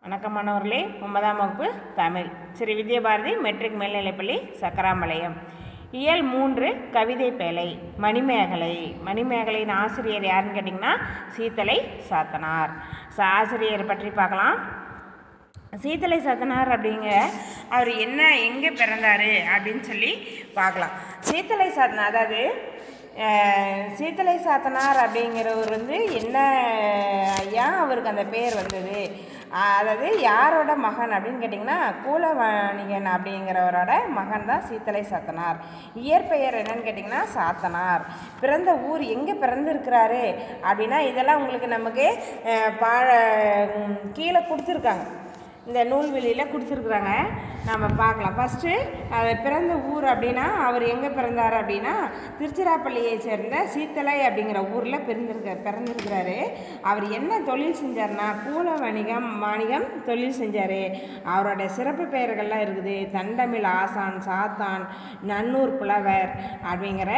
வணக்கம் மாணவர்களே ஒன்பதாம் வகுப்பு தமிழ் ஸ்ரீ வித்யாபாரதி மெட்ரிக் மேல்நிலைப்பள்ளி சக்கராம்பாளையம் இயல் மூன்று கவிதை பேழை மணிமேகலை மணிமேகலையின் ஆசிரியர் யாருன்னு கேட்டிங்கன்னா சீத்தலை சாத்தனார் ஸோ ஆசிரியர் பற்றி பார்க்கலாம் சீத்தலை சாத்தனார் அப்படிங்க அவர் என்ன எங்கே பிறந்தார் அப்படின்னு சொல்லி பார்க்கலாம் சீத்தலை சாத்தனார் அதாவது அஹ், சீத்தலை சாத்தனார் அப்படிங்கிறவர் வந்து என்ன ஏன் அவருக்கு அந்த பேர் வந்தது அஹ், அதாவது யாரோட மகன் அப்படின்னு கேட்டிங்கன்னா கூலவாணிகன் அப்படிங்கிறவரோட மகன் தான் சீத்தலை சாத்தனார் இயற்பெயர் என்னன்னு கேட்டிங்கன்னா சாத்தனார் பிறந்த ஊர் எங்கே பிறந்திருக்கிறாரு அப்படின்னா இதெல்லாம் உங்களுக்கு நமக்கு அஹ், பா உம், கீழே கொடுத்துருக்காங்க இந்த நூல்வெளியில் கொடுத்துருக்குறாங்க நம்ம பார்க்கலாம் ஃபஸ்ட்டு அது பிறந்த ஊர் அப்படின்னா அவர் எங்கே பிறந்தார் அப்படின்னா திருச்சிராப்பள்ளியை சேர்ந்த சீத்தலை அப்படிங்கிற ஊரில் பிறந்திருக்க பிறந்திருக்கிறாரு அவர் என்ன தொழில் செஞ்சார்னா கூல வணிகம் வாணிகம் தொழில் செஞ்சார் அவரோட சிறப்பு பெயர்கள்லாம் இருக்குது தண்டமிழ் ஆசான் சாத்தான் நன்னூர் புலவர் அப்படிங்கிற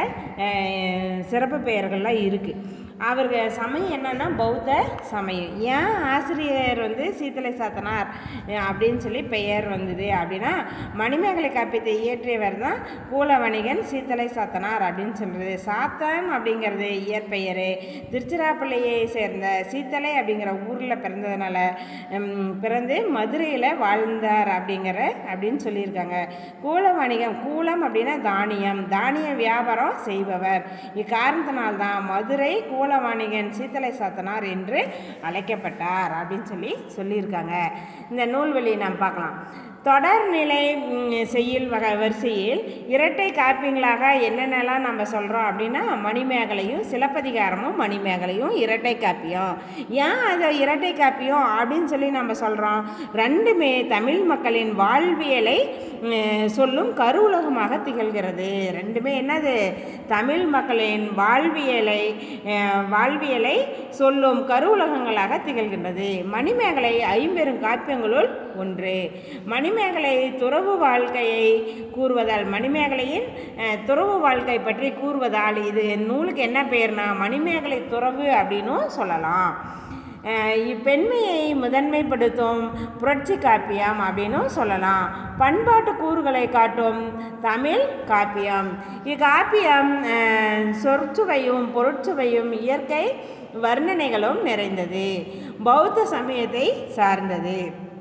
அஹ், சிறப்பு பெயர்கள்லாம் இருக்குது அவருக்கு சமயம் என்னன்னா பௌத்த சமயம் ஏன் ஆசிரியர் வந்து சீத்தலை சாத்தனார் அஹ் அப்படின்னு சொல்லி பெயர் வந்தது அப்படின்னா மணிமேகலை காப்பியத்தை இயற்றியவர் தான் கூலவணிகன் சீத்தலை சாத்தனார் அப்படின்னு சொல்கிறது சாத்தன் அப்படிங்கிறது இயற்பெயர் திருச்சிராப்பள்ளியை சேர்ந்த சீத்தலை அப்படிங்கிற ஊரில் பிறந்ததுனால உம், பிறந்து மதுரையில் வாழ்ந்தார் அப்படிங்கிற அப்படின்னு சொல்லியிருக்காங்க கூல வணிகம் கூலம் அப்படின்னா தானியம் தானிய வியாபாரம் செய்பவர் இக்காரணத்தினால்தான் மதுரை கூலவாணிகன் சீத்தலை சாத்தனார் என்று அழைக்கப்பட்டார் அப்படின்னு சொல்லி சொல்லியிருக்காங்க இந்த நூல்வெளி நாம் பார்க்கலாம் தொடர்நிலை ம், செய்யுள் வகை வரிசையில் இரட்டை காப்பியங்களாக என்னென்னலாம் நம்ம சொல்கிறோம் அப்படின்னா மணிமேகலையும் சிலப்பதிகாரமும் மணிமேகலையும் இரட்டை காப்பியம் ஏன் அது இரட்டை காப்பியம் அப்படின்னு சொல்லி நம்ம சொல்கிறோம் ரெண்டுமே தமிழ் மக்களின் வாழ்வியலை ம், சொல்லும் கருவுலகமாக திகழ்கிறது ரெண்டுமே என்னது தமிழ் மக்களின் வாழ்வியலை அஹ், வாழ்வியலை சொல்லும் கருவுலகங்களாக திகழ்கின்றது மணிமேகலை ஐம்பெரும் காப்பியங்களுள் ஒன்று மணிமேகலை துறவு வாழ்க்கையை கூறுவதால் மணிமேகலையின் அஹ், துறவு வாழ்க்கை பற்றி கூறுவதால் இது நூலுக்கு என்ன பெயர்னா மணிமேகலை துறவு அப்படின்னும் சொல்லலாம் அஹ் இப்பெண்மையை முதன்மைப்படுத்தும் புரட்சி காப்பியம் அப்படின்னும் சொல்லலாம் பண்பாட்டு கூறுகளை காட்டும் தமிழ் காப்பியம் இக்காப்பியம் அஹ், சொற்சுவையும் பொருட்சுவையும் இயற்கை வர்ணனைகளும் நிறைந்தது பௌத்த சமயத்தை சார்ந்தது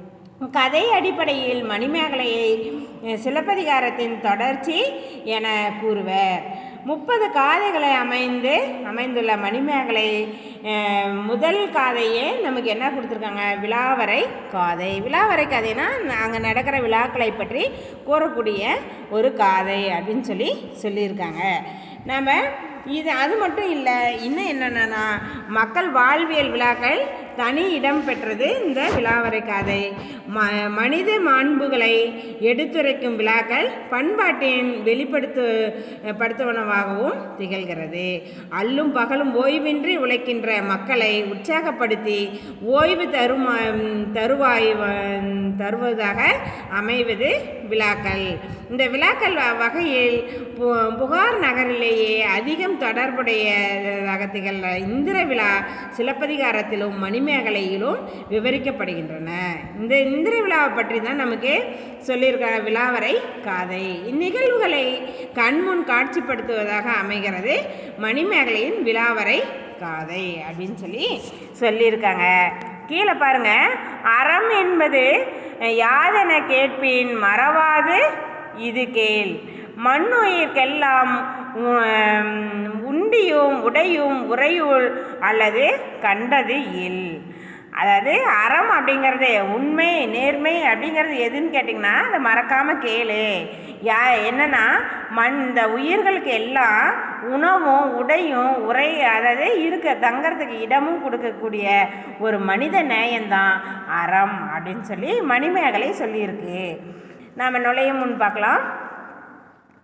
கதை அடிப்படையில் மணிமேகலையை அஹ், சிலப்பதிகாரத்தின் தொடர்ச்சி என கூறுவர் முப்பது காதைகளை அமைந்து அமைந்துள்ள மணிமேகலை அஹ், முதல் காதையே நமக்கு என்ன கொடுத்துருக்காங்க விழாவரை காதை விழாவரை கதைனா அங்கே நடக்கிற விழாக்களை பற்றி கூறக்கூடிய ஒரு காதை அப்படின்னு சொல்லி சொல்லியிருக்காங்க நம்ம இது அது மட்டும் இல்லை இன்னும் என்னென்னா மக்கள் வாழ்வியல் விழாக்கள் தனி இடம் பெற்றது இந்த விழாவரை காதை ம மனித மாண்புகளை எடுத்துரைக்கும் விழாக்கள் பண்பாட்டின் வெளிப்படுத்து படுத்துவனவாகவும் திகழ்கிறது அல்லும் பகலும் ஓய்வின்றி உழைக்கின்ற மக்களை உற்சாகப்படுத்தி ஓய்வு தரும் தருவாய் வ- தருவதாக அமைவது விழாக்கள் இந்த விழாக்கள் வ- வகையில் பு- புகார் நகரிலேயே அதிகம் தொடர்புடையதாக திகழ்ற இந்திர விழா சிலப்பதிகாரத்திலும் மணிமேகலையிலும் விவரிக்கப்படுகின்றன இந்த இந்திர விழாவை பற்றி தான் நமக்கு சொல்லியிருக்க விழாவரை காதை இந்நிகழ்வுகளை கண்முன் காட்சிப்படுத்துவதாக அமைகிறது மணிமேகலையின் விழாவரை காதை அப்படின்னு சொல்லி சொல்லியிருக்காங்க கீழே பாருங்க அறம் என்பது யாதென கேட்பின் மறவாது இது கேள் மண்ணுயிர்க்கெல்லாம் உம், உண்டியும் உடையும் உறையுள் அல்லது கண்டது இல் அதாவது அறம் அப்படிங்கிறது உண்மை நேர்மை அப்படிங்கிறது எதுன்னு கேட்டிங்கன்னா அதை மறக்காமல் கேளு யா என்னன்னா மண் இந்த உயிர்களுக்கு எல்லாம் உணவும் உடையும் உரை அதாவது இருக்க தங்கறதுக்கு இடமும் கொடுக்கக்கூடிய ஒரு மனித நேயம்தான் அறம் அப்படின்னு சொல்லி மணிமேகலை சொல்லியிருக்கு நாம் நுழையும் முன் பார்க்கலாம்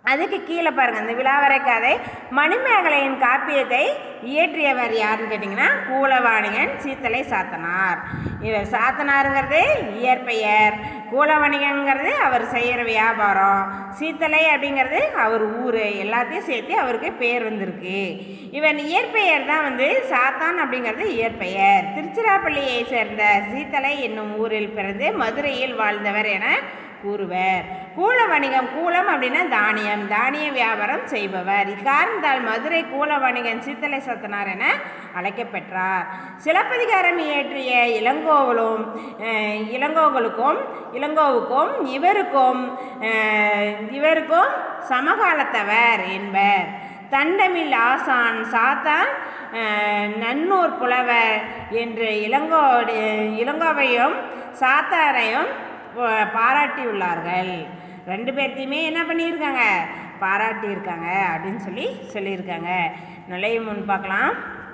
அதுக்கு கீழே பாருங்க இந்த விழாவரை கதை மணிமேகலையின் காப்பியத்தை இயற்றியவர் யாருன்னு கேட்டிங்கன்னா கூலவாணிகன் சீத்தலை சாத்தனார் இவர் சாத்தனாருங்கிறது இயற்பெயர் கூலவாணிகங்கிறது அவர் செய்கிற வியாபாரம் சீத்தலை அப்படிங்கிறது அவர் ஊர் எல்லாத்தையும் சேர்த்து அவருக்கு பேர் வந்திருக்கு இவன் இயற்பெயர் தான் வந்து சாத்தான் அப்படிங்கிறது இயற்பெயர் திருச்சிராப்பள்ளியை சேர்ந்த சீத்தலை என்னும் ஊரில் பிறந்து மதுரையில் வாழ்ந்தவர் என கூறுவர் கூல வணிகம் கூலம் அப்படின்னா தானியம் தானிய வியாபாரம் செய்பவர் இக்காரணத்தால் மதுரை கூல வணிகன் சீத்தலை சத்தனார் என அழைக்கப்பெற்றார் சிலப்பதிகாரம் இயற்றிய இளங்கோவலும் அஹ், இளங்கோவலுக்கும் இளங்கோவுக்கும் இவருக்கும் அஹ், இவருக்கும் சமகாலத்தவர் என்பர் தண்டமில் ஆசான் சாத்தான் அஹ், நன்னூர் புலவர் என்று இளங்கோ இளங்கோவையும் சாத்தாரையும் பா- பாராட்டியுள்ளார்கள் ரெண்டு பேர்த்தையுமே என்ன பண்ணியிருக்காங்க பாராட்டியிருக்காங்க அப்படின்னு சொல்லி சொல்லியிருக்காங்க நுழைய முன் பார்க்கலாம்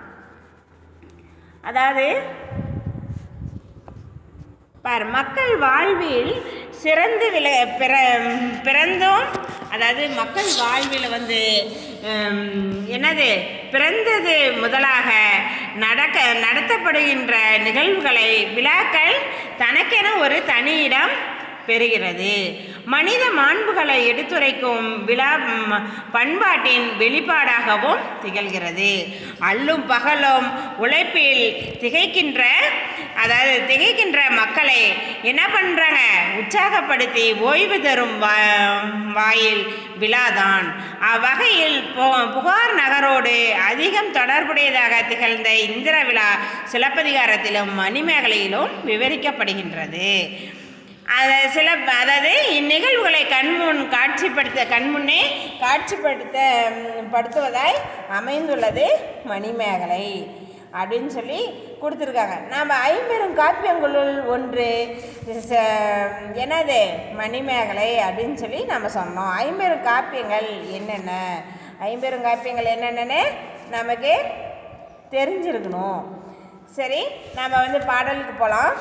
அதாவது பார் மக்கள் வாழ்வில் சிறந்து விள பிற பிறந்தும் அதாவது மக்கள் வாழ்வில் வந்து ஹம், என்னது பிறந்தது முதலாக நடக்க நடத்தப்படுகின்ற நிகழ்வுகளை விழாக்கள் தனக்கென ஒரு தனி இடம் பெறுகிறது மனித மாண்புகளை எடுத்துரைக்கும் விழா ம், பண்பாட்டின் வெளிப்பாடாகவும் திகழ்கிறது அல்லும் பகலும் உழைப்பில் திகைக்கின்ற அதாவது திகைக்கின்ற மக்களை என்ன பண்ணுறாங்க உற்சாகப்படுத்தி ஓய்வு தரும் வா- வாயில் விழாதான் அவ்வகையில் பு- புகார் நகரோடு அதிகம் தொடர்புடையதாக திகழ்ந்த இந்திர விழா சிலப்பதிகாரத்திலும் மணிமேகலையிலும் விவரிக்கப்படுகின்றது அது சில அதாவது இந்நிகழ்வுகளை கண்முன் காட்சிப்படுத்த கண்முன்னே காட்சிப்படுத்த ம், படுத்துவதாய் அமைந்துள்ளது மணிமேகலை அப்படின்னு சொல்லி கொடுத்துருக்காங்க நாம் ஐம்பெரும் காப்பியங்களுள் ஒன்று ச- என்னது மணிமேகலை அப்படின்னு சொல்லி நம்ம சொன்னோம் ஐம்பெரும் காப்பியங்கள் என்னென்ன ஐம்பெரும் காப்பியங்கள் என்னென்னு நமக்கு தெரிஞ்சிருக்கணும் சரி நம்ம வந்து பாடலுக்கு போகலாம்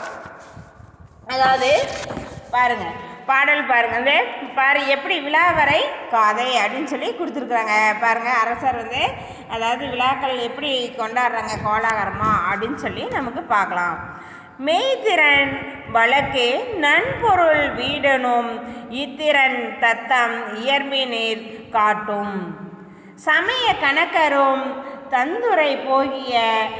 அதாவது பாருங்க பாடல் பாருங்க இந்த பாரு எப்படி விழாவரை காதை அப்படின்னு சொல்லி கொடுத்துருக்குறாங்க பாருங்க அரசர் வந்து அதாவது விழாக்கள் எப்படி கொண்டாடுறாங்க கோலாகலமா அப்படின்னு சொல்லி நமக்கு பார்க்கலாம் மெய்திறன் வழக்கு நன்பொருள் வீடனும் இத்திறன் தத்தம் இயற்பினீர் காட்டும் சமய கணக்கரும் தந்துரை போகிய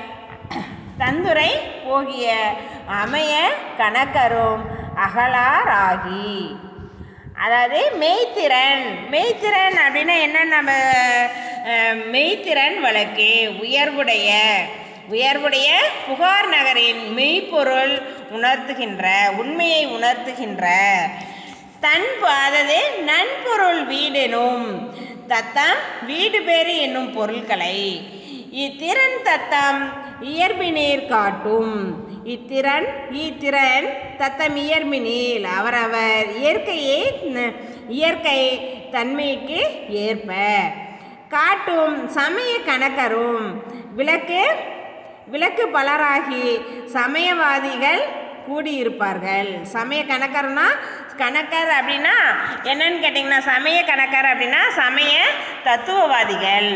தந்துரை போகிய அமைய கணக்கரும் அகலாராகி அதாவது மெய்த்திறன் மெய்த்திறன் அப்படின்னா என்ன நம்ம அஹ், மெய்த்திறன் வழக்கு உயர்வுடைய உயர்வுடைய புகார் நகரின் மெய்ப்பொருள் உணர்த்துகின்ற உண்மையை உணர்த்துகின்ற தன் அதாவது நன்பொருள் வீடெனும் தத்தம் வீடு பேறு என்னும் பொருட்களை இத்திறன் தத்தம் இயற்பினீர் காட்டும் இத்திறன் இத்திறன் தத்தம் இயற்பினில் அவரவர் இயற்கையை ந- இயற்கை தன்மைக்கு ஏற்ப காட்டும் சமய கணக்கரும் விளக்கு விளக்கு பலராகி சமயவாதிகள் கூடியிருப்பார்கள் சமய கணக்கர்னா கணக்கர் அப்படின்னா என்னன்னு கேட்டிங்கன்னா சமய கணக்கர் அப்படின்னா சமய தத்துவவாதிகள்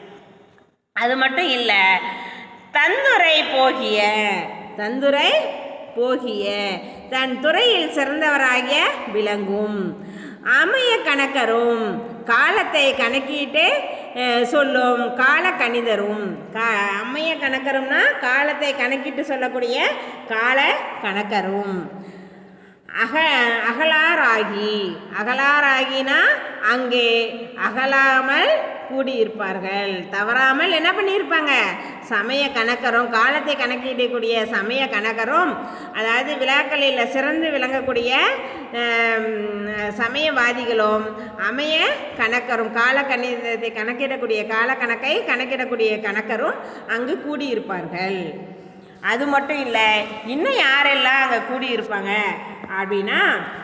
அது மட்டும் இல்லை தந்துரை போகிய தந்துரை போகிய தன் துறையில் சிறந்தவராகிய விளங்கும் அமைய கணக்கரும் காலத்தை கணக்கிட்டு அஹ், சொல்லும் கால கணிதரும் கா அமைய கணக்கரும்னா காலத்தை கணக்கிட்டு சொல்லக்கூடிய கால கணக்கரும் அக அகலாராகி அகலாராகினா அங்கே அகலாமல் கூடியிருப்பார்கள் தவறாமல் என்ன பண்ணியிருப்பாங்க சமய கணக்கரும் காலத்தை கணக்கிடக்கூடிய சமய கணக்கரும் அதாவது விழாக்களில் சிறந்து விளங்கக்கூடிய ஆம், சமயவாதிகளும் அமைய கணக்கரும் கால கணிதத்தை கணக்கிடக்கூடிய கால கணக்கை கணக்கிடக்கூடிய கணக்கரும் அங்கு கூடியிருப்பார்கள் அது மட்டும் இல்லை இன்னும் யாரெல்லாம் அங்கே கூடியிருப்பாங்க அப்படின்னா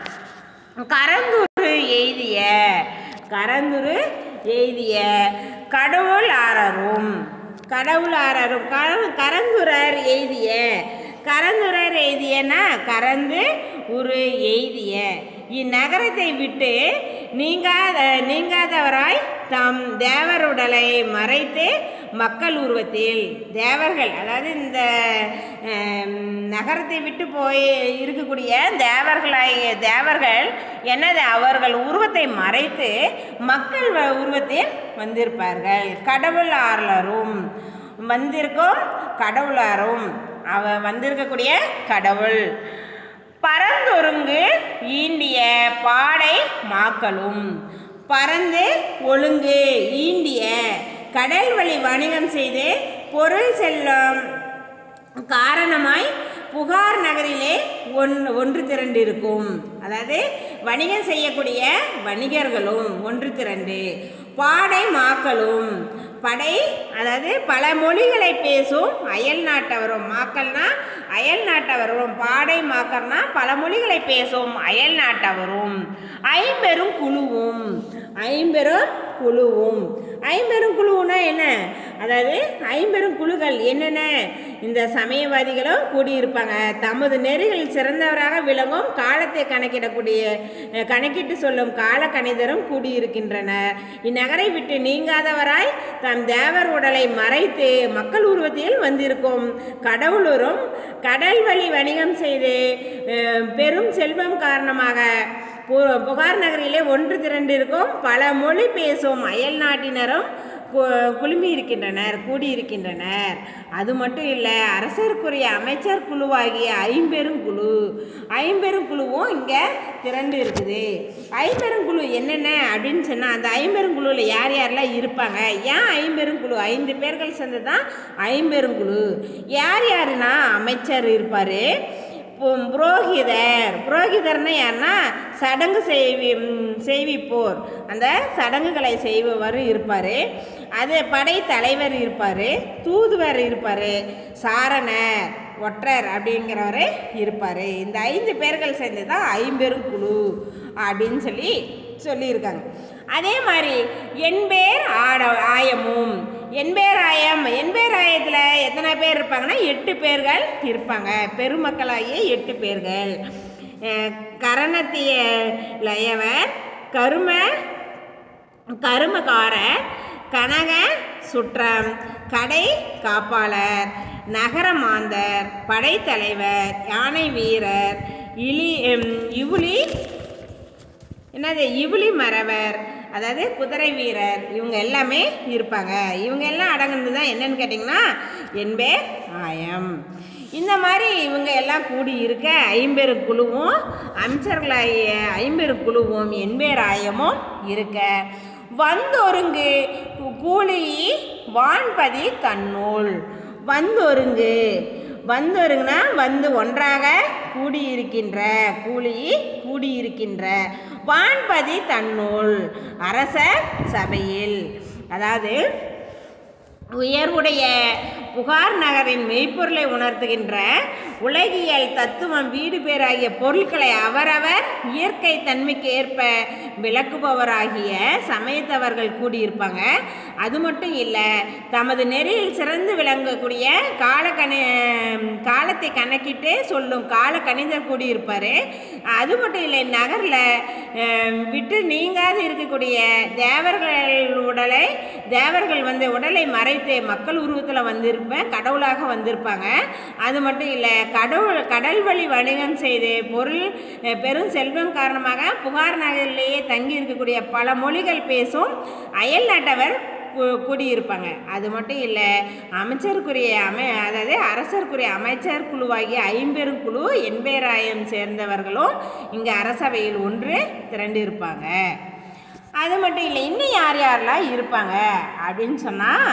கரந்துரு எய்திய கரந்துரு எய்திய கடவுள் ஆரரும் கடவுள் ஆரரும் கர- கரந்துரர் எய்திய கரந்துரர் எய்தியனா கரந்து உரு எய்திய இந்நகரத்தை விட்டு நீங்காத நீங்காதவராய் தம் தேவருடலை மறைத்து மக்கள் உருவத்தில் தேவர்கள் அதாவது இந்த அஹ், நகரத்தை விட்டு போய் இருக்கக்கூடிய தேவர்களாகிய தேவர்கள் என்னது அவர்கள் உருவத்தை மறைத்து மக்கள் வ- உருவத்தில் வந்திருப்பார்கள் கடவுள் ஆர்லரும் வந்திருக்கும் கடவுளாரும் அவ வந்திருக்கக்கூடிய கடவுள் பரந்தொருங்கு ஈண்டிய பாடை மாக்களும் பறந்து ஒழுங்கு ஈண்டிய கடல் வழி வணிகம் செய்து பொருள் செல்லும் காரணமாய் புகார் நகரிலே ஒன் ஒன்று திரண்டிருக்கும் அதாவது வணிகம் செய்யக்கூடிய வணிகர்களும் ஒன்று திரண்டு பாடை மாக்களும் படை அதாவது பல மொழிகளை பேசும் அயல் நாட்டவரும் மாக்கள்னா அயல் நாட்டவரும் பாடை மாக்கர்னா பல மொழிகளை பேசும் அயல் நாட்டவரும் ஐம்பெரும் குழுவும் ஐம்பெரும் குழுவும் ஐம்பெரும் குழுவுனா என்ன அதாவது ஐம்பெரும் குழுக்கள் என்னென்ன இந்த சமயவாதிகளும் கூடியிருப்பாங்க தமது நெறிகளில் சிறந்தவராக விளங்கும் காலத்தை கணக்கிடக்கூடிய அஹ், கணக்கிட்டு சொல்லும் கால கணிதரும் கூடியிருக்கின்றனர் இந்நகரை விட்டு நீங்காதவராய் தம் தேவர் உடலை மறைத்து மக்கள் உருவத்தில் வந்திருக்கும் கடவுளரும் கடல் வழி வணிகம் செய்து அஹ், பெரும் செல்வம் காரணமாக பு- புகார் நகரிலே ஒன்று திரண்டிருக்கும் பல மொழி பேசும் அயல் நாட்டினரும் கு- குழுமி இருக்கின்றனர் கூடியிருக்கின்றனர் அது மட்டும் இல்லை அரசருக்குரிய அமைச்சர் குழுவாகிய ஐம்பெரும் குழு ஐம்பெரும் குழுவும் இங்கே திரண்டு இருக்குது ஐம்பெரும் குழு என்னென்ன அப்படின்னு சொன்னால் அந்த ஐம்பெரும் குழுவில் யார் யாரெல்லாம் இருப்பாங்க ஏன் ஐம்பெரும் குழு ஐந்து பேர்கள் சேர்ந்து தான் ஐம்பெரும் குழு யார் யாருன்னா அமைச்சர் இருப்பார் பு- புரோகிதர் புரோகிதர்னா யாருன்னா சடங்கு செய்வி ம், செய்விப்போர் அந்த சடங்குகளை செய்பவர் இருப்பார் அது படை தலைவர் இருப்பார் தூதுவர் இருப்பார் சாரணர் ஒற்றர் அப்படிங்கிறவர் இருப்பார் இந்த ஐந்து பேர்கள் சேர்ந்து தான் ஐம்பெரும் குழு அப்படின்னு சொல்லி சொல்லியிருக்காங்க அதே மாதிரி எண்பேர் ஆட ஆயமும் எண்பேர் ஆயம் எண்பேர் ஆயத்தில் எத்தனை பேர் இருப்பாங்கன்னா எட்டு பேர்கள் இருப்பாங்க பெருமக்களாகிய எட்டு பேர்கள் அஹ் கரணத்திய லயவர் கரும கருமகாரர் கனக சுற்றம் கடை காப்பாளர் நகர மாந்தர் படைத்தலைவர் யானை வீரர் இலி எம், இவுளி என்னது இவுளி மறவர் அதாவது குதிரை வீரர் இவங்க எல்லாமே இருப்பாங்க இவங்க எல்லாம் அடங்குனது தான் என்னன்னு கேட்டிங்கன்னா என்பே ஆயம் இந்த மாதிரி இவங்க எல்லாம் கூடி இருக்க ஐம்பெரு குழுவும் அமைச்சர்களாகிய ஐம்பெரு குழுவும் என்பேர் ஆயமும் இருக்க வந்தொருங்கு கூலி வான்பதி தன்னூல் வந்தொருங்கு வந்தொருங்குனா வந்து ஒன்றாக கூடியிருக்கின்ற கூலி கூடியிருக்கின்ற வான்பதி தன்னுள் அரச சபையில் அதாவது உயர்வுடைய புகார் நகரின் மெய்ப்பொருளை உணர்த்துகின்ற உலகியல் தத்துவம் வீடு பேராகிய பொருட்களை அவரவர் இயற்கை தன்மைக்கு ஏற்ப விளக்குபவராகிய சமயத்தவர்கள் கூடியிருப்பாங்க அது மட்டும் இல்லை தமது நெறியில் சிறந்து விளங்கக்கூடிய கால கணி காலத்தை கணக்கிட்டு சொல்லும் கால கணிதர் கூடியிருப்பார் அது மட்டும் இல்லை நகரில் விட்டு நீங்காது இருக்கக்கூடிய தேவர்கள் உடலை தேவர்கள் வந்து உடலை மறைத்து மக்கள் உருவத்தில் வந்திருப்பேன் கடவுளாக வந்திருப்பாங்க அது மட்டும் இல்லை கடவுள் கடல் வழி வணிகம் செய்து பொருள் அஹ், பெரும் செல்வம் காரணமாக புகார் நகரிலேயே தங்கி இருக்கக்கூடிய பல மொழிகள் பேசும் அயல் நாட்டவர் கூ- கூடியிருப்பாங்க அது மட்டும் இல்லை அமைச்சருக்குரிய அமை அதாவது அரசருக்குரிய அமைச்சர் குழுவாகிய ஐம்பெரும் குழு எண்பேராயம் சேர்ந்தவர்களும் இங்கே அரசவையில் ஒன்று திரண்டிருப்பாங்க அது மட்டும் இல்லை இன்னும் யார் யாரெல்லாம் இருப்பாங்க அப்படின்னு சொன்னால்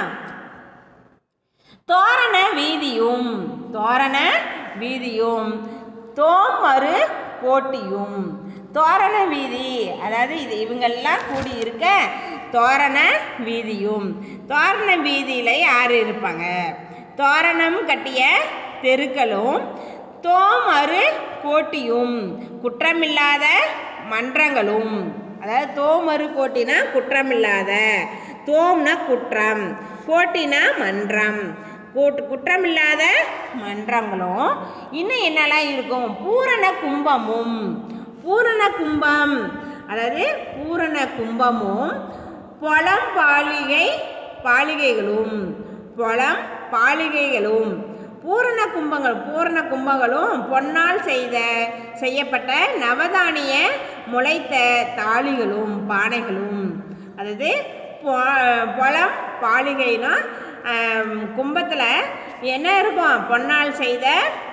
தோரண வீதியும் தோரண வீதியும் தோமறு கோட்டியும் தோரண வீதி அதாவது இது இவங்கெல்லாம் கூடி இருக்க தோரண வீதியும் தோரண வீதியில் யார் இருப்பாங்க தோரணம் கட்டிய தெருக்களும் தோமறு கோட்டியும் குற்றமில்லாத மன்றங்களும் அதாவது தோமறு கோட்டினா குற்றமில்லாத தோம்னா குற்றம் கோட்டினா மன்றம் கூட்டு குற்றமில்லாத மன்றங்களும் இன்னும் என்னெல்லாம் இருக்கும் பூரண கும்பமும் பூரண கும்பம் அதாவது பூரண கும்பமும் பொலம் பாலிகை பாலிகைகளும் பொலம் பாலிகைகளும் பூரண கும்பங்கள் பூரண கும்பங்களும் பொன்னால் செய்த செய்யப்பட்ட நவதானிய முளைத்த தாளிகளும் பானைகளும் அதாவது பொ- பொலம் பாலிகைனா கும்பத்தில் என்ன இருக்கும் பொன்னால் செய்த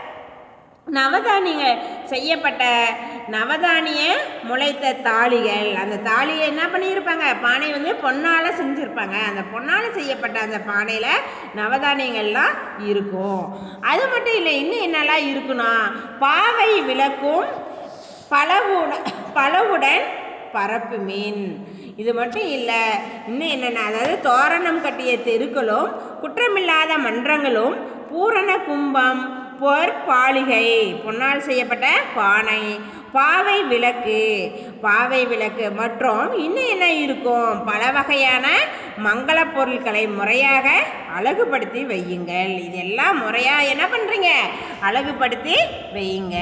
நவதானிய செய்யப்பட்ட நவதானிய முளைத்த தாளிகள் அந்த தாலியை என்ன பண்ணியிருப்பாங்க பானை வந்து பொன்னால் செஞ்சுருப்பாங்க அந்த பொன்னால் செய்யப்பட்ட அந்த பானையில் நவதானியங்கள்லாம் இருக்கும் அது மட்டும் இல்லை இன்னும் என்னெல்லாம் இருக்குன்னா பாவை விளக்கும் பலவுடன் பலவுடன் பரப்பு மீன் இது மட்டும் இல்லை இன்னும் என்னென்ன அதாவது தோரணம் கட்டிய தெருக்களும் குற்றமில்லாத மன்றங்களும் பூரண கும்பம் பொற் பாலிகை பொன்னால் செய்யப்பட்ட பானை பாவை விளக்கு பாவை விளக்கு மற்றும் இன்னும் என்ன இருக்கும் பல வகையான மங்கள பொருட்களை முறையாக அழகுபடுத்தி வையுங்கள் இதெல்லாம் முறையாக என்ன பண்ணுறீங்க அழகுபடுத்தி வையுங்க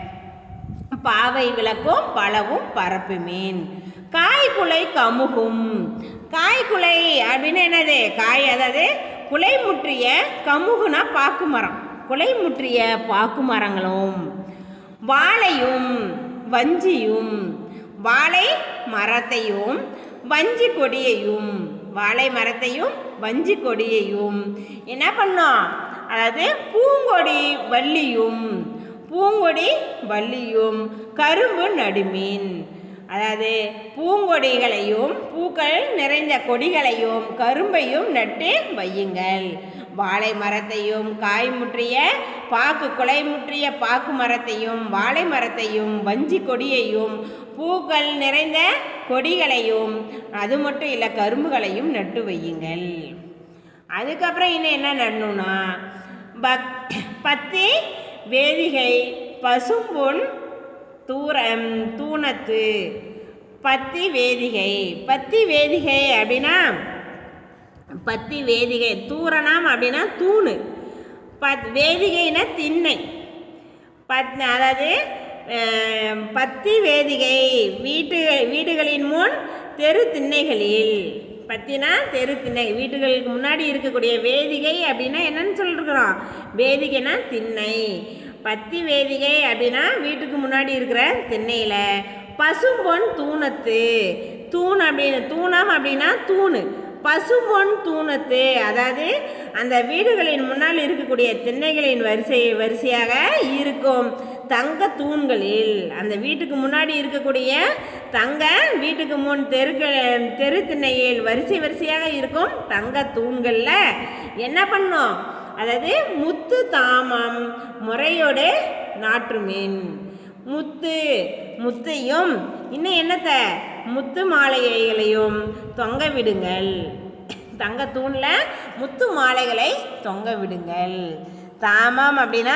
பாவை விளக்கும் பலவும் பரப்பு மீன் காய்குலை கமுகும் காய்குலை அப்படின்னு என்னது காய் அதாவது குலை முற்றிய கமுகுனா பாக்கு மரம் குலை முற்றிய பாக்கு மரங்களும் வாழையும் வஞ்சியும் வாழை மரத்தையும் வஞ்சி கொடியையும் வாழை மரத்தையும் வஞ்சி கொடியையும் என்ன பண்ணோம் அதாவது பூங்கொடி வள்ளியும் பூங்கொடி வள்ளியும் கரும்பு நடுமீன் அதாவது பூங்கொடிகளையும் பூக்கள் நிறைந்த கொடிகளையும் கரும்பையும் நட்டு வையுங்கள் வாழை மரத்தையும் காய் முற்றிய பாக்கு குலை முற்றிய பாக்கு மரத்தையும் வாழை மரத்தையும் வஞ்சி கொடியையும் பூக்கள் நிறைந்த கொடிகளையும் அது மட்டும் இல்லை கரும்புகளையும் நட்டு வையுங்கள் அதுக்கப்புறம் இன்னும் என்ன நடணும்னா பக் பத்தி வேதிகை பசும்பொன் தூரம் தூணத்து பத்தி வேதிகை பத்தி வேதிகை அப்படின்னா பத்தி வேதிகை தூரணம் அப்படின்னா தூணு பத் வேதிகைனா திண்ணை பத் அதாவது அஹ், பத்தி வேதிகை வீட்டு வீடுகளின் முன் தெரு திண்ணைகளில் பத்தினா தெரு திண்ணை வீட்டுகளுக்கு முன்னாடி இருக்கக்கூடிய வேதிகை அப்படின்னா என்னன்னு சொல்லிருக்கிறோம் வேதிகைனா திண்ணை பத்தி வேதிகை அப்படின்னா வீட்டுக்கு முன்னாடி இருக்கிற திண்ணையில் பசும்பொன் தூணத்து தூண் அப்படின்னு தூணம் அப்படின்னா தூணு பசும்பொன் தூணத்து அதாவது அந்த வீடுகளின் முன்னால் இருக்கக்கூடிய திண்ணைகளின் வரிசை வரிசையாக இருக்கும் தங்க தூண்களில் அந்த வீட்டுக்கு முன்னாடி இருக்கக்கூடிய தங்க வீட்டுக்கு முன் தெருக்கள் தெரு திண்ணையில் வரிசை வரிசையாக இருக்கும் தங்க தூண்களில் என்ன பண்ணோம் அதாவது முத்து தாமம் முறையோடு நாற்றுமீன் முத்து முத்தையும் இன்னும் என்னத்தை முத்து மாலைகளையும் தொங்க விடுங்கள் தங்க தூணில் முத்து மாலைகளை தொங்க விடுங்கள் தாமம் அப்படின்னா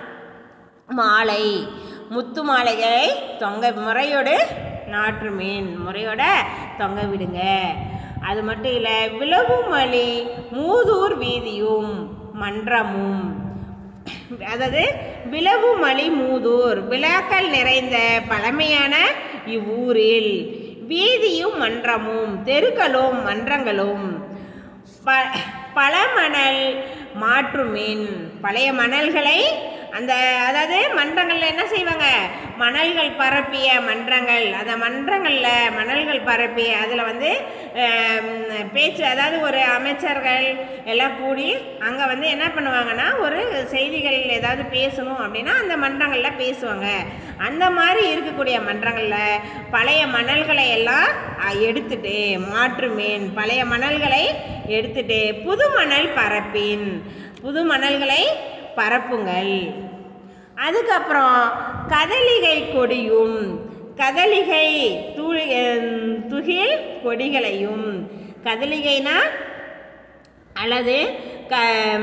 மாலை முத்து மாலைகளை தொங்க முறையோடு நாற்று மீன் முறையோட தொங்க விடுங்க அது மட்டும் இல்லை விலகுமலி மூதூர் வீதியும் மன்றமும் அதாவது விலகுமலி மூதூர் விழாக்கள் நிறைந்த பழமையான இவ்வூரில் வீதியும் மன்றமும் தெருக்களும் மன்றங்களும் ப பழமணல் மாற்றுமின் பழைய மணல்களை அந்த அதாவது மன்றங்களில் என்ன செய்வாங்க மணல்கள் பரப்பிய மன்றங்கள் அந்த மன்றங்களில் மணல்கள் பரப்பி அதில் வந்து ஆம், பேச்சு அதாவது ஒரு அமைச்சர்கள் எல்லாம் கூடி அங்கே வந்து என்ன பண்ணுவாங்கன்னா ஒரு செய்திகள் ஏதாவது பேசணும் அப்படின்னா அந்த மன்றங்களில் பேசுவாங்க அந்த மாதிரி இருக்கக்கூடிய மன்றங்களில் பழைய மணல்களை எல்லாம் அ, எடுத்துட்டு மாற்று மீன் பழைய மணல்களை எடுத்துட்டு புது மணல் பரப்பின் புது மணல்களை பரப்புங்கள் அதுக்கப்புறம் கதலிகை கொடியும் கதலிகை தூள் துகில் கொடிகளையும் கதலிகைனா அல்லது க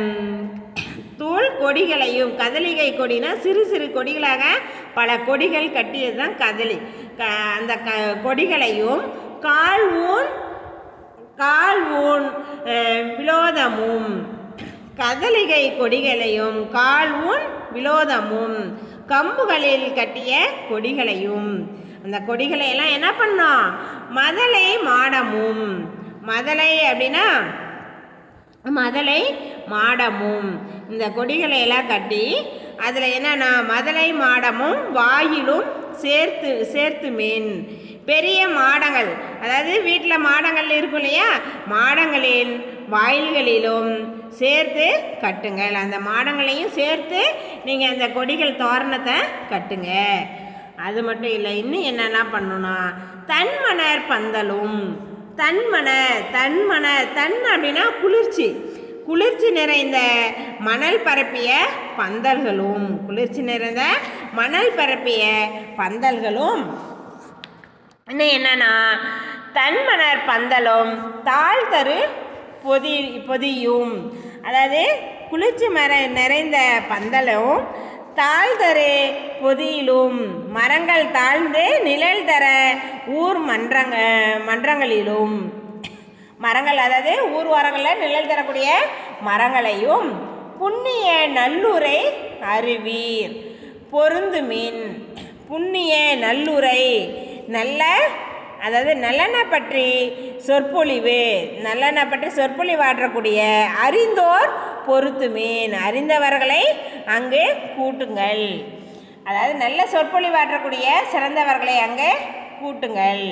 தூள் கொடிகளையும் கதலிகை கொடினா சிறு சிறு கொடிகளாக பல கொடிகள் கட்டியது தான் கதலி க அந்த க கொடிகளையும் கால் ஊன் கால் ஊன் அஹ், விலோதமும் கதலிகை கொடிகளையும் கால் ஊன் விலோதமும் கம்புகளில் கட்டிய கொடிகளையும் அந்த கொடிகளை எல்லாம் என்ன பண்ணோம் மதலை மாடமும் மதலை அப்படின்னா மதலை மாடமும் இந்த கொடிகளை எல்லாம் கட்டி அதில் என்னன்னா மதலை மாடமும் வாயிலும் சேர்த்து சேர்த்து மீன் பெரிய மாடங்கள் அதாவது வீட்டில் மாடங்கள் இருக்கும் இல்லையா மாடங்களின் வாயில்களிலும் சேர்த்து கட்டுங்கள் அந்த மாடங்களையும் சேர்த்து நீங்கள் அந்த கொடிகள் தோரணத்தை கட்டுங்க அது மட்டும் இல்லை இன்னும் என்னென்ன பண்ணணும்னா தன்மணர் பந்தலும் தன்மணர் தன்மணர் தன் அப்படின்னா குளிர்ச்சி குளிர்ச்சி நிறைந்த மணல் பரப்பிய பந்தல்களும் குளிர்ச்சி நிறைந்த மணல் பரப்பிய பந்தல்களும் இன்னும் என்னன்னா தன்மணர் பந்தலும் தாழ் தரு பொதி பொதியும் அதாவது குளிர்ச்சி மர நிறைந்த பந்தலும் தாழ்தரு பொதியிலும் மரங்கள் தாழ்ந்து நிழல் தர ஊர் மன்றங்க மன்றங்களிலும் மரங்கள் அதாவது ஊர்வாரங்களில் நிழல் தரக்கூடிய மரங்களையும் புண்ணிய நல்லுரை அறிவீர் பொருந்துமின் புண்ணிய நல்லுரை நல்ல அதாவது நல்லெண்ண பற்றி சொற்பொழிவு நல்லெண்ண பற்றி சொற்பொழிவாற்றக்கூடிய அறிந்தோர் பொருத்துமீன் அறிந்தவர்களை அங்கு கூட்டுங்கள் அதாவது நல்ல சொற்பொழிவாற்றக்கூடிய சிறந்தவர்களை அங்கே கூட்டுங்கள்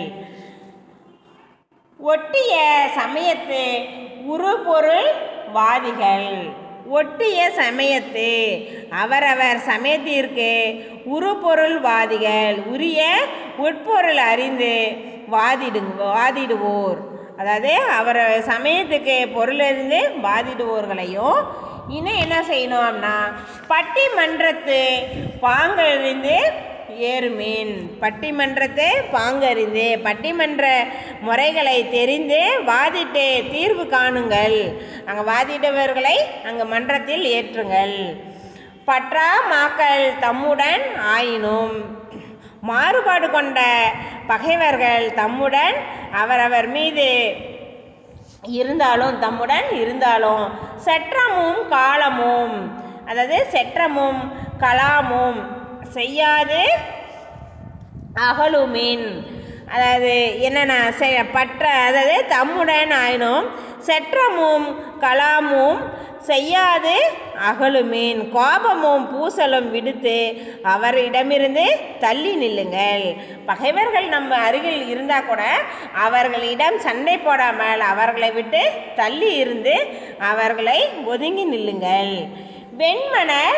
ஒட்டிய சமயத்து உருபொருள் வாதிகள் ஒட்டிய சமயத்து அவரவர் சமயத்திற்கு உருபொருள் வாதிகள் உரிய உட்பொருள் அறிந்து வாதிடு வாதிடுவோர் அதாவது அவர் சமயத்துக்கு பொருள் அறிந்து வாதிடுவோர்களையும் இன்னும் என்ன செய்யணும் அப்படின்னா பட்டிமன்றத்து பாங்கறிந்து ஏறுமீன் பட்டிமன்றத்தை பாங்கறிந்து பட்டிமன்ற முறைகளை தெரிந்து வாதிட்டு தீர்வு காணுங்கள் அங்கே வாதிடுபவர்களை அங்கே மன்றத்தில் ஏற்றுங்கள் பற்றா மாக்கள் தம்முடன் ஆயினும் மாறுபாடு கொண்ட பகைவர்கள் தம்முடன் அவரவர் மீது இருந்தாலும் தம்முடன் இருந்தாலும் செற்றமும் காலமும் அதாவது செற்றமும் கலாமும் செய்யாது அகலுமின் அதாவது என்னென்ன செ- பற்ற அதாவது தம்முடன் ஆயினும் செற்றமும் கலாமும் செய்யாது அகலுமீன் கோபமும் பூசலும் விடுத்து அவரிடமிருந்து தள்ளி நில்லுங்கள் பகைவர்கள் நம்ம அருகில் இருந்தால் கூட அவர்களிடம் சண்டை போடாமல் அவர்களை விட்டு தள்ளி இருந்து அவர்களை ஒதுங்கி நில்லுங்கள் வெண்மணர்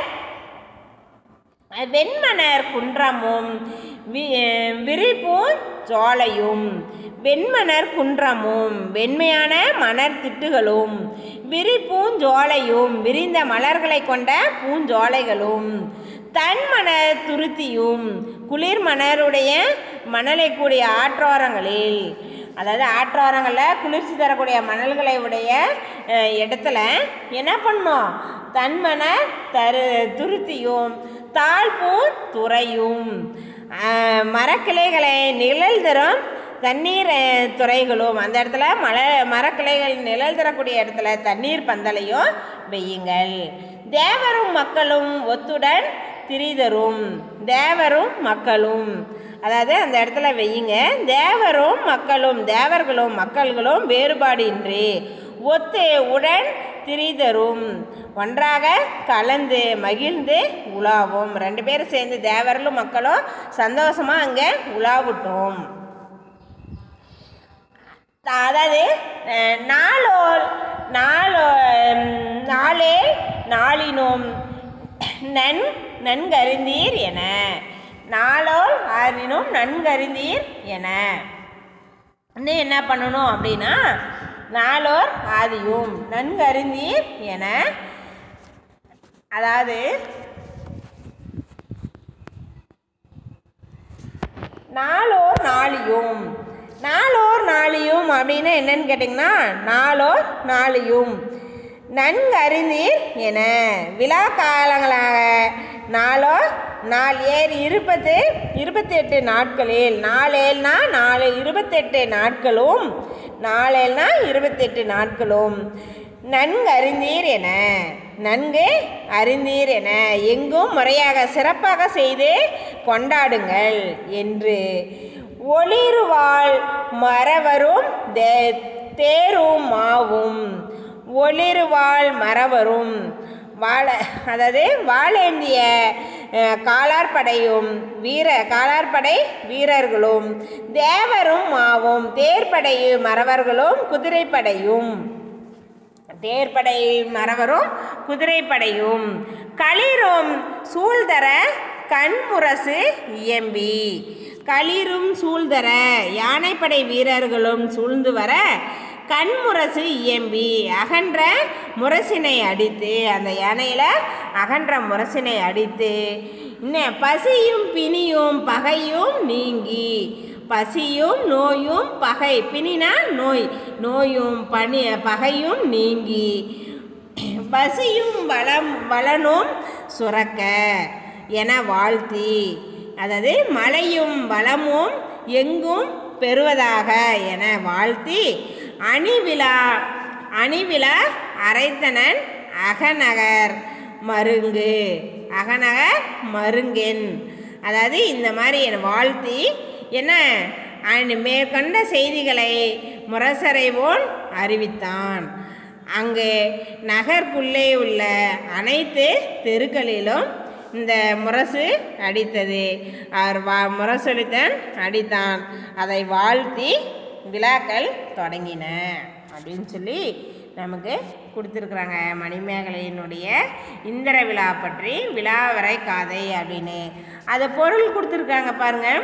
வெண்மணர் குன்றமும் வி விரிப்பூன் சோலையும் வெண்மணர் குன்றமும் வெண்மையான மணர் திட்டுகளும் விரிப்பூஞ்சோலையும் விரிந்த மலர்களை கொண்ட பூஞ்சோலைகளும் தன்மணர் துருத்தியும் குளிர் மணருடைய மணலை கூடிய ஆற்றோரங்களில் அதாவது ஆற்றோரங்களில் குளிர்ச்சி தரக்கூடிய மணல்களை உடைய அஹ், இடத்துல என்ன பண்ணோம் தன்மணர் தரு துருத்தியும் தாழ்பூர் துறையும் அஹ், மரக்கிளைகளை நிழல் தரும் தண்ணீர் அஹ், துறைகளும் அந்த இடத்துல மலை மரக்கிளைகள் நிழல் தரக்கூடிய இடத்துல தண்ணீர் பந்தலையும் வெய்யுங்கள் தேவரும் மக்களும் ஒத்துடன் திரிதரும் தேவரும் மக்களும் அதாவது அந்த இடத்துல வெய்யுங்க தேவரும் மக்களும் தேவர்களும் மக்கள்களும் வேறுபாடு இன்றி ஒத்து உடன் திரிதரும் ஒன்றாக கலந்து மகிழ்ந்து உலாவும் ரெண்டு பேரும் சேர்ந்து தேவர்களும் மக்களும் சந்தோஷமாக அங்கே உலாவிட்டோம் அதாவது அஹ், நாளோர் நாளோ ம், நாளே நாளினும் நன் நன்கருந்தீர் என நாளோர் ஆறினும் நன்கருந்தீர் என இன்னும் என்ன பண்ணணும் அப்படின்னா நாளோர் ஆதியும் நன்கருந்தீர் என அதாவது நாளோர் நாளியும் நாளோர் நாளியும் அப்படின்னு என்னன்னு கேட்டிங்கன்னா நாளோர் நாளியும் நன்கறிந்தீர் என விழா காலங்களாக நாளோ நாள் ஏறி இருபத்து இருபத்தெட்டு நாட்களில் நாளேல்னா நாலு இருபத்தெட்டு நாட்களும் நாளேல்னா இருபத்தெட்டு நாட்களும் நன்கறிந்தீர் என நன்கு அறிந்தீர் என எங்கும் முறையாக சிறப்பாக செய்து கொண்டாடுங்கள் என்று ஒளிர்வாள் மறவரும் தே- தேரும் மாவும் ஒளிர்வாள் மறவரும் வாழ அதாவது வாழேந்திய அஹ், காலார்படையும் வீர காலார்படை வீரர்களும் தேவரும் மாவும் தேர்ப்படையும் மறவர்களும் குதிரைப்படையும் தேர்ப்படை மறவரும் குதிரைப்படையும் களிரும் சூழ்தர கண்முரசு இயம்பி களிரும் சூழ்தர யானைப்படை வீரர்களும் சூழ்ந்து வர கண்முரசு இயம்பி அகன்ற முரசினை அடித்து அந்த யானையில் அகன்ற முரசினை அடித்து இன்னும் பசியும் பிணியும் பகையும் நீங்கி பசியும் நோயும் பகை பிணினா நோய் நோயும் பனி பகையும் நீங்கி பசியும் வளம் வளனும் சுரக்க என வாழ்த்தி அதாவது மழையும் வளமும் எங்கும் பெறுவதாக என வாழ்த்தி அணிவிழா அணிவிழா அரைத்தனன் அகநகர் மருங்கு அகநகர் மருங்கென் அதாவது இந்த மாதிரி என வாழ்த்தி என்ன அணி- மேற்கண்ட செய்திகளை முரசறைவோன் அறிவித்தான் அங்கு நகர்க்குள்ளே உள்ள அனைத்து தெருக்களிலும் இந்த முரசு அடித்தது அவர் வா முரசொலித்தன் அடித்தான் அதை வாழ்த்தி விழாக்கள் தொடங்கின அப்படின்னு சொல்லி நமக்கு கொடுத்துருக்குறாங்க மணிமேகலையினுடைய இந்திர விழா பற்றி விழாவரை காதை அப்படின்னு அது பொருள் கொடுத்துருக்காங்க பாருங்கள்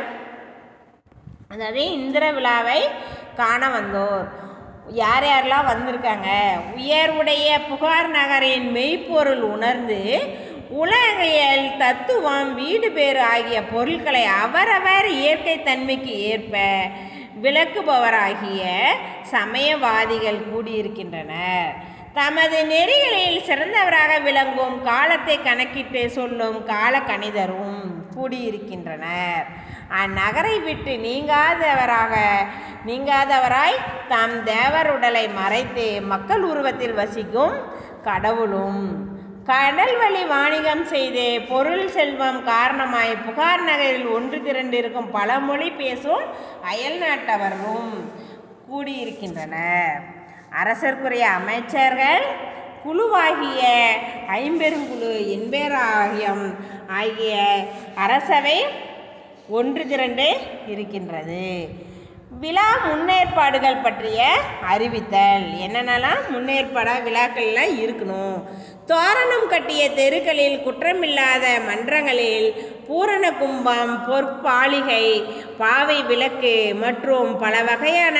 அதாவது இந்திர விழாவை காண வந்தோர் யார் யாரெல்லாம் வந்திருக்காங்க உயர்வுடைய புகார் நகரின் மெய்ப்பொருள் உணர்ந்து உலகியல் தத்துவம் வீடு பேறு ஆகிய பொருட்களை அவரவர் இயற்கை தன்மைக்கு ஏற்ப விளக்குபவராகிய சமயவாதிகள் கூடியிருக்கின்றனர் தமது நெறிகளில் சிறந்தவராக விளங்கும் காலத்தை கணக்கிட்டு சொல்லும் கால கணிதரும் கூடியிருக்கின்றனர் அந்நகரை விட்டு நீங்காதவராக நீங்காதவராய் தாம் தேவர் உடலை மறைத்து மக்கள் உருவத்தில் வசிக்கும் கடவுளும் கடல் வழி வாணிகம் செய்து பொருள் செல்வம் காரணமாய் புகார் நகரில் ஒன்று திரண்டிருக்கும் பல மொழி பேசும் அயல் நாட்டவர்களும் கூடியிருக்கின்றனர் அரசர்க்குரிய அமைச்சர்கள் குழுவாகிய ஐம்பெருங்குழு என்பேராகியம் ஆகிய அரசவை ஒன்று திரண்டு இருக்கின்றது விழா முன்னேற்பாடுகள் பற்றிய அறிவித்தல் என்னென்னலாம் முன்னேற்பாடாக விழாக்கள்லாம் இருக்கணும் தோரணம் கட்டிய தெருக்களில் குற்றமில்லாத மன்றங்களில் பூரண கும்பம் பொற்பாலிகை பாவை விளக்கு மற்றும் பல வகையான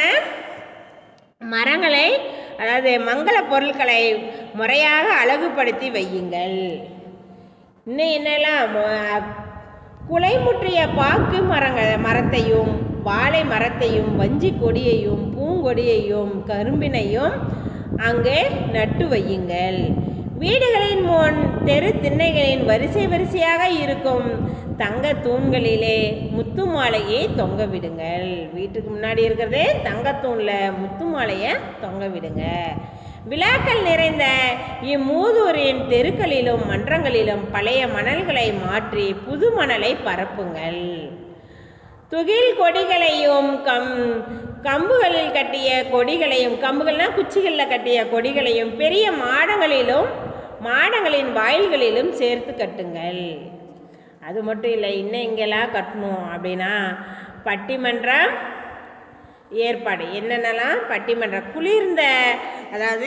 மரங்களை அதாவது மங்கள பொருட்களை முறையாக அழகுபடுத்தி வையுங்கள் இன்னும் என்னெல்லாம் ம- குலைமுற்றிய பாக்கு மரங்கள் மரத்தையும் வாழை மரத்தையும் வஞ்சி கொடியையும் பூங்கொடியையும் கரும்பினையும் அங்கே நட்டு வையுங்கள் வீடுகளின் முன் தெரு திண்ணைகளின் வரிசை வரிசையாக இருக்கும் தங்க தூண்களிலே முத்து மாலையை தொங்க விடுங்கள் வீட்டுக்கு முன்னாடி இருக்கிறதே தங்கத்தூணில் முத்து மாலையை தொங்க விடுங்க விழாக்கள் நிறைந்த இம்மூதூரின் தெருக்களிலும் மன்றங்களிலும் பழைய மணல்களை மாற்றி புது மணலை பரப்புங்கள் துகில் கொடிகளையும் கம் கம்புகளில் கட்டிய கொடிகளையும் கம்புகள்னா குச்சிகளில் கட்டிய கொடிகளையும் பெரிய மாடங்களிலும் மாடங்களின் வாயில்களிலும் சேர்த்து கட்டுங்கள் அது மட்டும் இல்லை இன்னும் இங்கெல்லாம் கட்டணும் அப்படின்னா பட்டிமன்றம் ஏற்பாடு என்னென்னலாம் பட்டிமன்றம் குளிர்ந்த அதாவது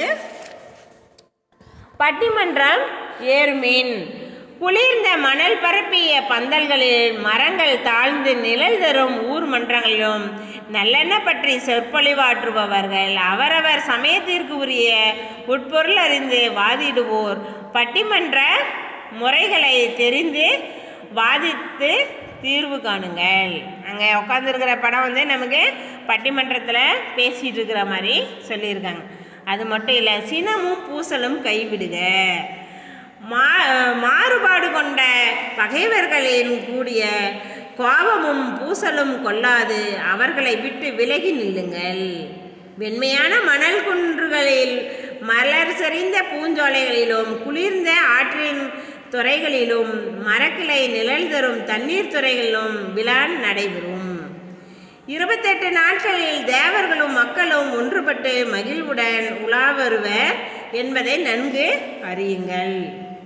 பட்டிமன்றம் ஏர்மீன் குளிர்ந்த மணல் பரப்பிய பந்தல்களில் மரங்கள் தாழ்ந்து நிழல் தரும் ஊர் மன்றங்களிலும் நல்லெண்ண பற்றி சொற்பொழிவாற்றுபவர்கள் அவரவர் சமயத்திற்கு உரிய உட்பொருள் அறிந்து வாதிடுவோர் பட்டிமன்ற முறைகளை தெரிந்து வாதித்து தீர்வு காணுங்கள் அங்கே உட்காந்துருக்கிற படம் வந்து நமக்கு பட்டிமன்றத்தில் பேசிகிட்டு இருக்கிற மாதிரி சொல்லியிருக்காங்க அது மட்டும் இல்லை சினமும் பூசலும் கைவிடுக மா மாறுபாடு கொண்ட பகைவர்களின் கூடிய கோபமும் பூசலும் கொள்ளாது அவர்களை விட்டு விலகி நில்லுங்கள் வெண்மையான மணல் குன்றுகளில் மலர் செறிந்த பூஞ்சோலைகளிலும் குளிர்ந்த ஆற்றின் துறைகளிலும் மரக்கிளை நிழல் தரும் தண்ணீர் துறைகளிலும் விழா நடைபெறும் இருபத்தெட்டு நாட்களில் தேவர்களும் மக்களும் ஒன்றுபட்டு மகிழ்வுடன் உலா வருவர் என்பதை நன்கு அறியுங்கள்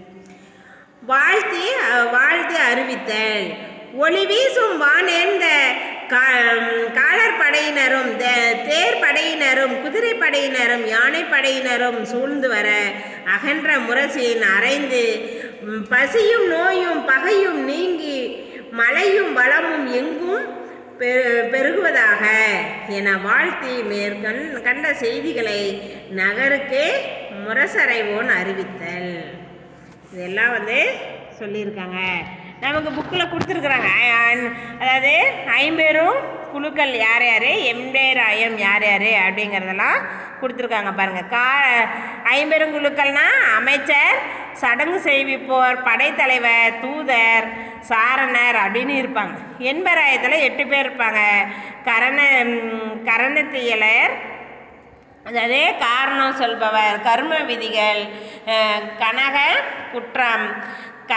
வாழ்த்தி அஹ், வாழ்த்து அறிவித்தல் ஒளி வீசும் வானேர்ந்த கா- காலர் படையினரும் தே- தேர் படையினரும் குதிரை படையினரும் யானை படையினரும் சூழ்ந்து வர அகன்ற முரசின் அரைந்து ம், பசியும் நோயும் பகையும் நீங்கி மழையும் வளமும் எங்கும் பெரு- பெருகுவதாக என வாழ்த்தி மேற்கண் கண்ட செய்திகளை நகருக்கு முரசறைவோன் அறிவித்தல் இதெல்லாம் வந்து சொல்லியிருக்காங்க நமக்கு புக்கில் கொடுத்துருக்குறாங்க அதாவது ஐம்பெரும் குழுக்கள் யார் யார் எம்பேராயம் யார் யார் அப்படிங்கிறதெல்லாம் கொடுத்துருக்காங்க பாருங்கள் கா ஐம்பெரும் குழுக்கள்னா அமைச்சர் சடங்கு செய்விப்போர் படைத்தலைவர் தூதர் சாரணர் அப்படின்னு இருப்பாங்க எண்பராயத்தில் எட்டு பேர் இருப்பாங்க கரண ம், கரணத்தியலர் அதாவது காரணம் சொல்பவர் கர்ம விதிகள் அஹ், கனக குற்றம் க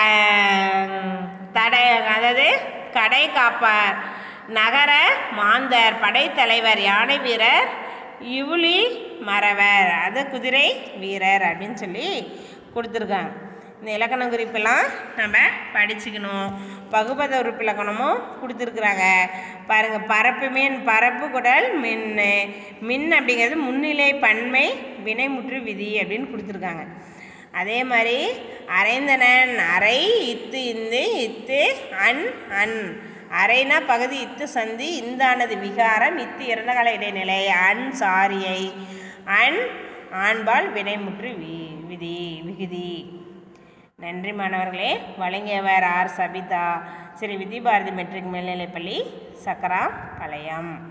தடை அதாவது கடை காப்பார் நகர மாந்தர் படைத்தலைவர் யானை வீரர் இவுளி மறவர் அது குதிரை வீரர் அப்படின்னு சொல்லி கொடுத்துருக்காங்க இந்த இலக்கண குறிப்பெல்லாம் நம்ம படிச்சுக்கணும் பகுபத உறுப்பு இலக்கணமும் கொடுத்துருக்குறாங்க பாருங்கள் பரப்பு மீன் பரப்பு குடல் மின் மின் அப்படிங்கிறது முன்னிலை பன்மை வினைமுற்று விதி அப்படின்னு கொடுத்துருக்காங்க அதே மாதிரி அரைந்தனன் அரை இத்து இந்து இத்து அன் அன் அரைனா பகுதி இத்து சந்தி இந்தானது விகாரம் இத்து இறந்த கால இடைநிலை அன் சாரியை அன் ஆண்பால் வினைமுற்று வி விதி விகுதி நன்றி மாணவர்களே வழங்கியவர் ஆர் சபிதா ஸ்ரீ வித்யபாரதி மெட்ரிக் மேல்நிலைப்பள்ளி சக்கரா பாளையம்